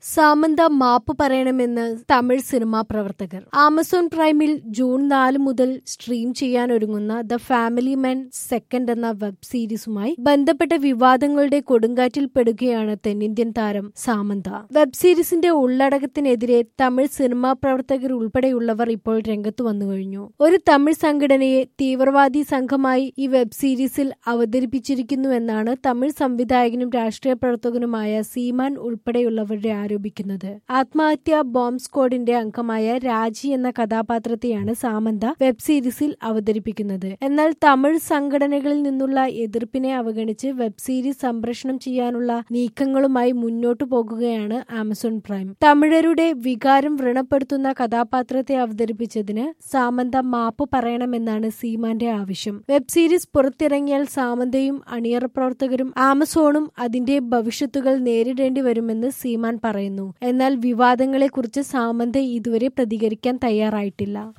സാമന്ത മാപ്പ് പറയണമെന്ന് തമിഴ് സിനിമാ പ്രവർത്തകർ ആമസോൺ പ്രൈമിൽ ജൂൺ നാല് മുതൽ സ്ട്രീം ചെയ്യാനൊരുങ്ങുന്ന ദ ഫാമിലി മാൻ സെക്കൻഡ് എന്ന വെബ് സീരീസുമായി ബന്ധപ്പെട്ട വിവാദങ്ങളുടെ കൊടുങ്കാറ്റിൽ പെടുകയാണ് തെന്നിന്ത്യൻ താരം സാമന്ത വെബ് സീരീസിന്റെ ഉള്ളടക്കത്തിനെതിരെ തമിഴ് സിനിമാ പ്രവർത്തകർ ഉൾപ്പെടെയുള്ളവർ ഇപ്പോൾ രംഗത്തു വന്നു കഴിഞ്ഞു ഒരു തമിഴ് സംഘടനയെ തീവ്രവാദി സംഘമായി ഈ വെബ് സീരീസിൽ അവതരിപ്പിച്ചിരിക്കുന്നുവെന്നാണ് തമിഴ് സംവിധായകനും രാഷ്ട്രീയ പ്രവർത്തകനുമായ സീമാൻ ഉൾപ്പെടെയുള്ളവരുടെ ആരോപിക്കുന്നത് ആത്മഹത്യാ ബോംബ് സ്ക്വാഡിന്റെ അംഗമായ രാജി എന്ന കഥാപാത്രത്തെയാണ് സാമന്ത വെബ് സീരീസിൽ അവതരിപ്പിക്കുന്നത് എന്നാൽ തമിഴ് സംഘടനകളിൽ നിന്നുള്ള എതിർപ്പിനെ അവഗണിച്ച് വെബ് സീരീസ് സംപ്രേഷണം ചെയ്യാനുള്ള നീക്കങ്ങളുമായി മുന്നോട്ടു പോകുകയാണ് ആമസോൺ പ്രൈം തമിഴരുടെ വികാരം വ്രണപ്പെടുത്തുന്ന കഥാപാത്രത്തെ അവതരിപ്പിച്ചതിന് സാമന്ത മാപ്പ് പറയണമെന്നാണ് സീമാന്റെ ആവശ്യം വെബ് സീരീസ് പുറത്തിറങ്ങിയാൽ സാമന്തയും അണിയറ പ്രവർത്തകരും ആമസോണും അതിന്റെ ഭവിഷ്യത്തുകൾ നേരിടേണ്ടി വരുമെന്ന് സീമാൻ പറയുന്നു എന്നാൽ വിവാദങ്ങളെക്കുറിച്ച് സാമന്ത ഇതുവരെ പ്രതികരിക്കാൻ തയ്യാറായിട്ടില്ല